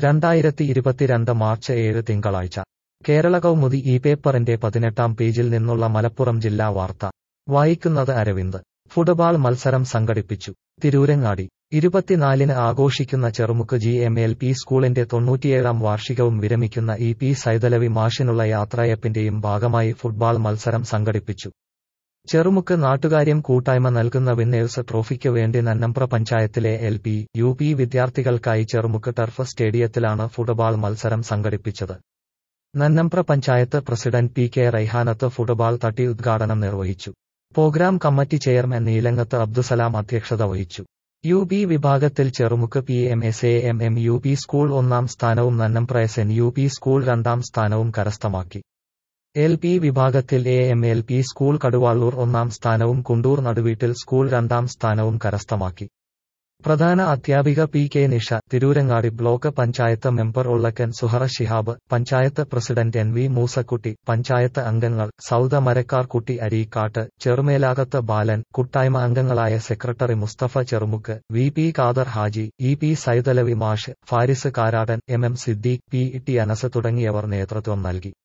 രണ്ടായിരത്തി ഇരുപത്തിരണ്ട് മാർച്ച് ഏഴ് തിങ്കളാഴ്ച കേരള കൗമുദി ഈ പേപ്പറിന്റെ പതിനെട്ടാം പേജിൽ നിന്നുള്ള മലപ്പുറം ജില്ലാ വാർത്ത വായിക്കുന്നത് അരവിന്ദ് ഫുട്ബോൾ മത്സരം സംഘടിപ്പിച്ചു തിരൂരങ്ങാടി ഇരുപത്തിനാലിന് ആഘോഷിക്കുന്ന Cherumukku G M L P സ്കൂളിന്റെ തൊണ്ണൂറ്റിയേഴാം വാർഷികവും വിരമിക്കുന്ന ഇ പി സൈതലവി മാഷിനുള്ള യാത്രയപ്പിന്റെയും ഭാഗമായി ഫുട്ബോൾ മത്സരം സംഘടിപ്പിച്ചു ചെറുമുക്ക് നാട്ടുകാര്യം കൂട്ടായ്മ നൽകുന്ന വിന്നേഴ്സ് ട്രോഫിക്ക് വേണ്ടി നന്നമ്പ്ര പഞ്ചായത്തിലെ എൽ പി യു പി വിദ്യാർത്ഥികൾക്കായി ചെറുമുക്ക് ടർഫ് സ്റ്റേഡിയത്തിലാണ് ഫുട്ബോൾ മത്സരം സംഘടിപ്പിച്ചത് Nannambra panchayat president P K Raihanath football തട്ടി ഉദ്ഘാടനം നിർവഹിച്ചു programme committee chairman Neelangath Abdussalam അധ്യക്ഷത വഹിച്ചു യു പി വിഭാഗത്തിൽ Cherumukku P M S A M M U P school ഒന്നാം സ്ഥാനവും Nannambra S N U P school രണ്ടാം സ്ഥാനവും കരസ്ഥമാക്കി എൽ പി വിഭാഗത്തിൽ A M L P school Kaduvalur ഒന്നാം സ്ഥാനവും കുണ്ടൂർ നടുവീട്ടിൽ സ്കൂൾ രണ്ടാം സ്ഥാനവും കരസ്ഥമാക്കി പ്രധാന അധ്യാപിക P K Nisha Tirurangadi block panchayat member Ullakkan Suhara Shihab panchayat president N V Moosakutty panchayat അംഗങ്ങൾ സൗദ മരക്കാർകുട്ടി അരീക്കാട്ട് ചെറുമേലാകത്ത് ബാലൻ കൂട്ടായ്മ അംഗങ്ങളായ secretary Musthafa Cherumukku V P Khader Haji E P Saithalavi മാഷ് Faris Karadan M M Siddique P T Anas തുടങ്ങിയവർ നേതൃത്വം നൽകി